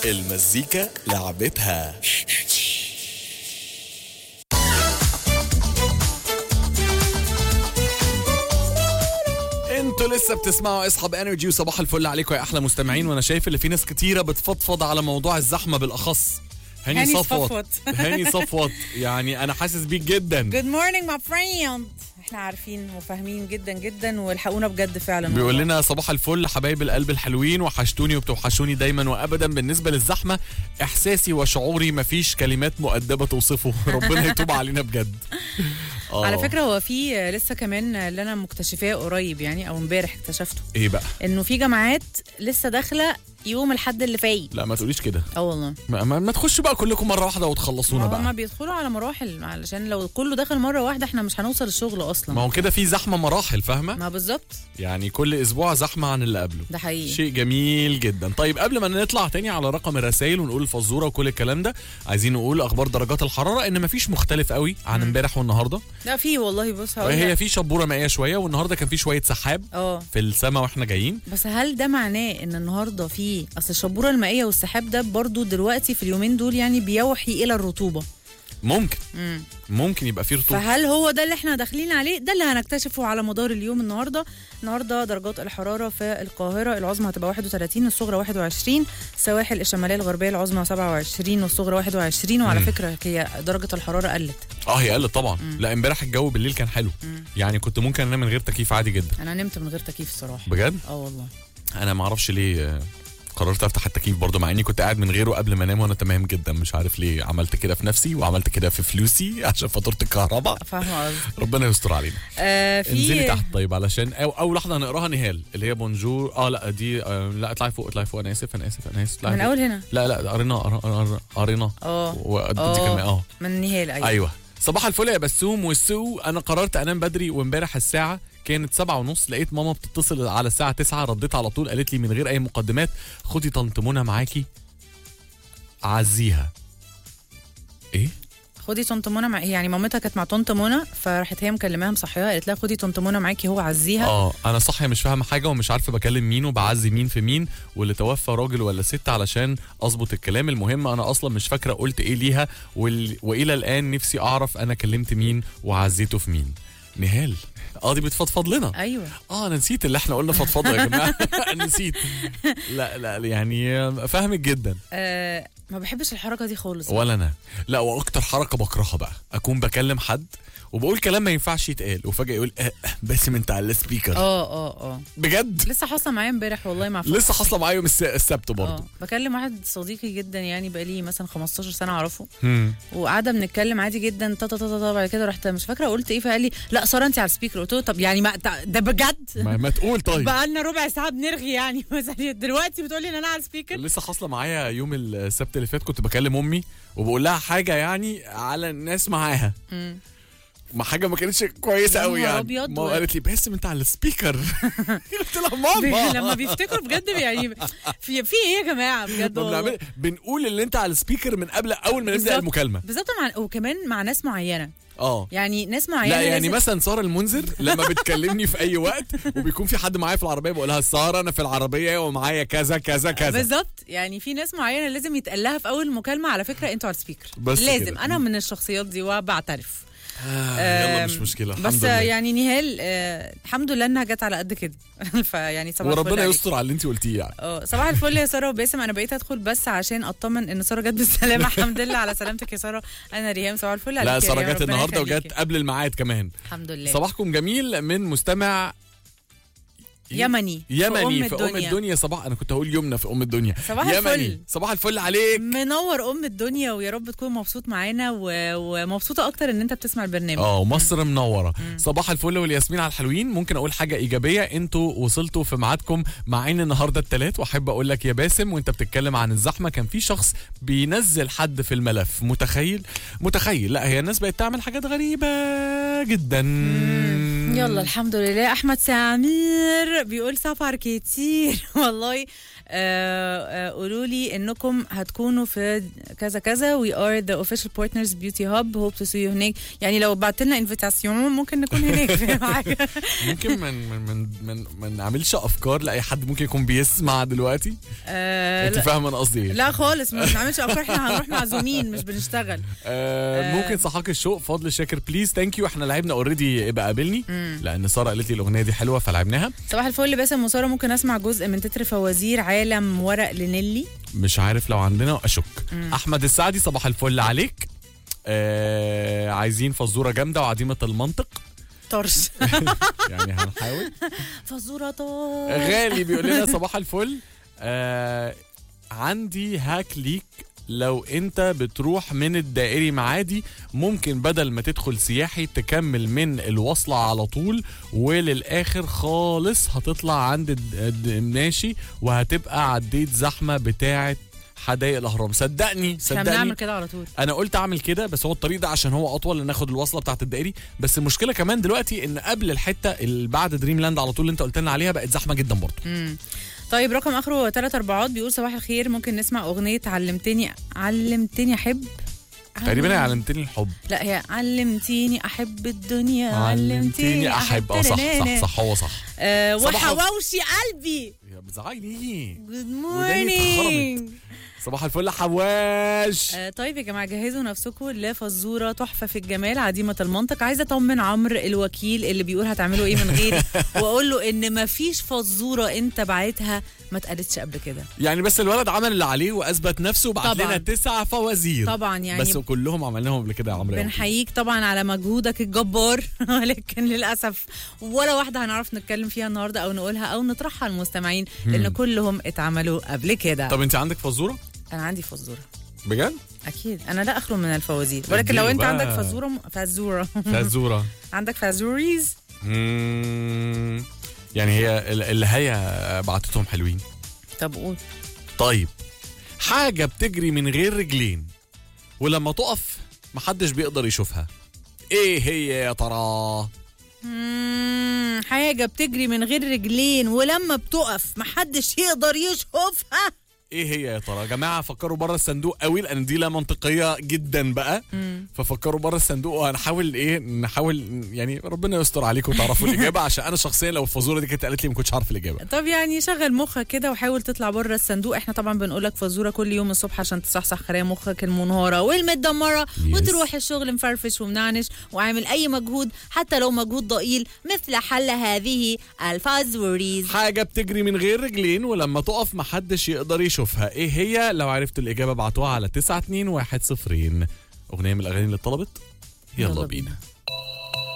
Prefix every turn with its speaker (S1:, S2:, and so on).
S1: المزيكا لعبتها انتوا لسه بتسمعوا اصحاب انرجي وصباح الفل عليكم يا احلى مستمعين وانا شايف اللي في ناس كتيره بتفضفض على موضوع الزحمه بالاخص هاني
S2: هاني
S1: صفوت
S2: صفوت.
S1: هاني صفوت يعني انا حاسس بيك جدا
S2: Good morning my friend احنا عارفين وفاهمين جدا جدا والحقونا بجد فعلا
S1: بيقول
S2: والله.
S1: لنا صباح الفل حبايب القلب الحلوين وحشتوني وبتوحشوني دايما وابدا بالنسبه للزحمه احساسي وشعوري مفيش كلمات مؤدبه توصفه ربنا يتوب علينا بجد آه.
S2: على فكره هو في لسه كمان اللي انا مكتشفاه قريب يعني او امبارح اكتشفته
S1: ايه بقى
S2: انه في جامعات لسه داخله يوم الحد اللي فايت
S1: لا ما تقوليش كده
S2: اه والله
S1: ما, ما, ما تخش بقى كلكم مره واحده وتخلصونا
S2: ما هما
S1: بقى
S2: بيدخلوا على مراحل علشان لو كله دخل مره واحده احنا مش هنوصل الشغل اصلا
S1: ما هو كده في زحمه مراحل فاهمه
S2: ما بالظبط
S1: يعني كل اسبوع زحمه عن اللي قبله
S2: ده حقيقي
S1: شيء جميل جدا طيب قبل ما نطلع تاني على رقم الرسائل ونقول الفزوره وكل الكلام ده عايزين نقول اخبار درجات الحراره ان مفيش مختلف قوي عن امبارح والنهارده
S2: لا في والله بص هقول
S1: هي
S2: لك.
S1: في شبوره مائيه شويه والنهارده كان في شويه سحاب
S2: اه
S1: في السماء واحنا جايين
S2: بس هل ده معناه ان النهارده في اصل الشبوره المائيه والسحاب ده برضو دلوقتي في اليومين دول يعني بيوحي الى الرطوبه
S1: ممكن
S2: مم.
S1: ممكن يبقى في رطوبه
S2: فهل هو ده اللي احنا داخلين عليه ده اللي هنكتشفه على مدار اليوم النهارده النهارده درجات الحراره في القاهره العظمى هتبقى 31 الصغرى 21 السواحل الشماليه الغربيه العظمى 27 والصغرى 21 وعلى
S1: مم.
S2: فكره هي درجه الحراره قلت
S1: اه هي قلت طبعا لا امبارح الجو بالليل كان حلو يعني كنت ممكن انام من غير تكييف عادي جدا
S2: انا نمت من غير تكييف الصراحه
S1: بجد
S2: اه والله
S1: انا ما اعرفش ليه آه، قررت افتح التكييف برضه مع اني كنت قاعد من غيره قبل ما انام وانا تمام جدا مش عارف ليه عملت كده في نفسي وعملت كده في فلوسي عشان فاتوره الكهرباء
S2: فاهمه قصدي
S1: ربنا يستر علينا
S2: آه
S1: انزلي
S2: في
S1: تحت طيب علشان او اول لحظه هنقراها نهال اللي هي بونجور اه لا دي آه لا اطلعي فوق اطلعي فوق انا اسف انا اسف انا اسف اطلعي
S2: من
S1: فوق.
S2: اول هنا
S1: لا لا قرينا قرينا- قرينا
S2: اه
S1: ودي
S2: آه.
S1: كمان اه
S2: من نهال ايوه
S1: ايوه صباح الفل يا بسوم والسو انا قررت انام بدري وامبارح الساعه كانت سبعة ونص لقيت ماما بتتصل على الساعة تسعة رديت على طول قالت لي من غير أي مقدمات خدي طنط منى معاكي عزيها إيه؟
S2: خدي طنط منى مع... يعني مامتها كانت مع طنط منى فراحت هي مكلماها مصحيها قالت لها خدي طنط منى معاكي هو عزيها
S1: اه انا صاحيه مش فاهمه حاجه ومش عارفه بكلم مين وبعزي مين في مين واللي توفى راجل ولا ست علشان اظبط الكلام المهم انا اصلا مش فاكره قلت ايه ليها وال... والى الان نفسي اعرف انا كلمت مين وعزيته في مين نهال اه دي بتفضفض لنا
S2: ايوه
S1: اه انا نسيت اللي احنا قلنا فضفضه يا جماعه انا نسيت لا لا يعني فاهمك جدا
S2: آه ما بحبش الحركه دي خالص
S1: ولا انا لا واكتر حركه بكرهها بقى اكون بكلم حد وبقول كلام ما ينفعش يتقال وفجاه يقول آه آه، باسم انت على السبيكر
S2: اه اه اه
S1: بجد
S2: لسه حاصله معايا امبارح والله مع
S1: لسه حاصله معايا يوم الس- السبت برضه
S2: اه بكلم واحد صديقي جدا يعني بقالي مثلا 15 سنه اعرفه
S1: هم.
S2: وقاعده بنتكلم عادي جدا تا تا تا تا بعد كده رحت مش فاكره قلت ايه فقال لي لا ساره انت على السبيكر قلت له طب يعني ما تع- ده بجد
S1: ما, ما تقول طيب
S2: بقى لنا ربع ساعه بنرغي يعني مثلا دلوقتي بتقولي ان انا على السبيكر
S1: لسه حاصله معايا يوم السبت اللي فات كنت بكلم امي وبقول لها حاجه يعني على الناس معاها
S2: مم.
S1: ما حاجه ما كانتش كويسه
S2: يا
S1: قوي
S2: نهار
S1: يعني
S2: أبيض.
S1: ما قالت لي باسم انت على السبيكر قلت لها ماما
S2: لما بيفتكروا بجد يعني في في ايه يا جماعه بجد
S1: ما
S2: والله
S1: بنعمل بنقول اللي انت على السبيكر من قبل اول ما نبدا
S2: بالظبط.
S1: المكالمه
S2: بالظبط مع وكمان مع ناس معينه
S1: اه
S2: يعني ناس معينه
S1: لا يعني
S2: لازم-
S1: مثلا ساره المنذر لما بتكلمني في اي وقت وبيكون في حد معايا في العربيه بقول لها ساره انا في العربيه ومعايا كذا كذا كذا
S2: بالظبط يعني في ناس معينه لازم يتقال لها في اول المكالمه على فكره انتوا على السبيكر
S1: بس
S2: لازم
S1: كده.
S2: انا من الشخصيات دي وبعترف
S1: آه يلا مش
S2: آم،
S1: مشكله الحمد
S2: بس
S1: لله
S2: يعني نهال آه الحمد لله انها جت على قد كده فيعني صباح الفل
S1: وربنا
S2: عليك.
S1: يستر على اللي انت قلتيه يعني
S2: اه صباح الفل يا ساره وباسم انا بقيت ادخل بس عشان اطمن ان ساره جت بالسلامه الحمد لله على سلامتك يا ساره انا ريهام صباح الفل عليك
S1: لا
S2: يا
S1: ساره
S2: ريهام،
S1: جت
S2: ربنا
S1: النهارده
S2: يخليكي.
S1: وجت قبل الميعاد كمان
S2: الحمد لله
S1: صباحكم جميل من مستمع
S2: يمني
S1: يمني
S2: في
S1: في ام الدنيا صباح انا كنت هقول يمنى في ام الدنيا
S2: صباح
S1: يمني
S2: الفل.
S1: صباح الفل عليك
S2: منور ام الدنيا ويا رب تكون مبسوط معانا و... ومبسوطه اكتر ان انت بتسمع البرنامج
S1: اه مصر منوره صباح الفل والياسمين على الحلوين ممكن اقول حاجه ايجابيه انتوا وصلتوا في ميعادكم معانا النهارده الثلاث واحب اقول لك يا باسم وانت بتتكلم عن الزحمه كان في شخص بينزل حد في الملف متخيل متخيل لا هي الناس بقت تعمل حاجات غريبه جدا
S2: يلا الحمد لله احمد سمير بيقول سفر كتير والله آه، آه، قولوا لي انكم هتكونوا في كذا كذا وي ار ذا اوفيشال بارتنرز بيوتي هاب هوب تو سي يو هناك يعني لو بعت لنا انفيتاسيون ممكن نكون هناك فاهم حاجه
S1: ممكن من من من من ما نعملش افكار لاي حد ممكن يكون بيسمع دلوقتي
S2: آه
S1: انت
S2: لا,
S1: فاهمه انا قصدي ايه
S2: لا خالص ما بنعملش افكار احنا هنروح معزومين مش بنشتغل
S1: آه ممكن صحاك الشوق فضل شاكر بليز ثانك يو احنا لعبنا اوريدي ابقى قابلني لان ساره قالت لي الاغنيه دي حلوه فلعبناها
S2: صباح الفل باسم وساره ممكن اسمع جزء من تتر فوازير عالم ورق لنيلي
S1: مش عارف لو عندنا اشك احمد السعدي صباح الفل عليك آه عايزين فزوره جامده وعديمه المنطق
S2: طرش
S1: يعني هنحاول
S2: فزوره طرش
S1: غالي بيقول لنا صباح الفل آه عندي هاك ليك لو انت بتروح من الدائري معادي ممكن بدل ما تدخل سياحي تكمل من الوصلة على طول وللآخر خالص هتطلع عند الد- الد- الماشي وهتبقى عديت زحمة بتاعة حدائق الأهرام صدقني
S2: احنا بنعمل
S1: صدقني
S2: كده على طول
S1: انا قلت اعمل كده بس هو الطريق ده عشان هو اطول ان ناخد الوصله بتاعت الدائري بس المشكله كمان دلوقتي ان قبل الحته اللي بعد دريم لاند على طول اللي انت قلت لنا عليها بقت زحمه جدا برضه
S2: مم. طيب رقم اخره ثلاث اربعات بيقول صباح الخير ممكن نسمع اغنيه علمتني علمتني احب
S1: تقريبا هي علمتني الحب
S2: لا هي علمتيني احب الدنيا علمتيني
S1: احب اه صح صح صح هو صح
S2: أه
S1: صباح
S2: وحواوشي قلبي
S1: يا بتزعلي
S2: جود
S1: وداني
S2: مورنينج
S1: صباح الفل حواش
S2: آه طيب يا جماعه جهزوا نفسكم لفزوره تحفه في الجمال عديمه المنطق عايزه اطمن عمرو الوكيل اللي بيقول هتعملوا ايه من غيري واقول له ان مفيش فزوره انت بعتها ما اتقالتش قبل كده
S1: يعني بس الولد عمل اللي عليه واثبت نفسه وبعت
S2: طبعاً.
S1: لنا تسع فوازير
S2: طبعا يعني
S1: بس كلهم عملناهم قبل كده يا عمرو
S2: بنحييك طبعا على مجهودك الجبار ولكن للاسف ولا واحده هنعرف نتكلم فيها النهارده او نقولها او نطرحها للمستمعين لان كلهم اتعملوا قبل كده
S1: طب انت عندك فزوره
S2: انا عندي فزوره
S1: بجد
S2: اكيد انا لا اخلو من الفوازير ولكن لو
S1: اديله
S2: انت
S1: بقى.
S2: عندك فزوره م... فزوره
S1: فزوره
S2: عندك فازوريز
S1: مم. يعني هي ال- اللي هي بعتتهم حلوين
S2: طب قول
S1: طيب حاجة بتجري من غير رجلين ولما تقف محدش بيقدر يشوفها ايه هي يا ترى
S2: مم، حاجه بتجري من غير رجلين ولما بتقف محدش يقدر يشوفها
S1: ايه هي يا ترى يا جماعة فكروا بره الصندوق قوي لان دي لا منطقية جدا بقى ففكروا بره الصندوق وهنحاول ايه نحاول يعني ربنا يستر عليكم وتعرفوا الاجابة عشان انا شخصيا لو الفزورة دي كانت قالت لي ما كنتش عارف الاجابة
S2: طب يعني شغل مخك كده وحاول تطلع بره الصندوق احنا طبعا بنقول لك فزوره كل يوم الصبح عشان تصحصح خلايا مخك المنهاره والمتدمره
S1: Yes.
S2: وتروح الشغل مفرفش ومنعنش وعامل اي مجهود حتى لو مجهود ضئيل مثل حل هذه الفازوريز
S1: حاجة بتجري من غير رجلين ولما تقف محدش يقدر يشوفها ايه هي لو عرفت الإجابة بعتوها على 921 أغنية من الأغاني اللي اتطلبت يلا,
S2: يلا
S1: بينا.
S2: بينا.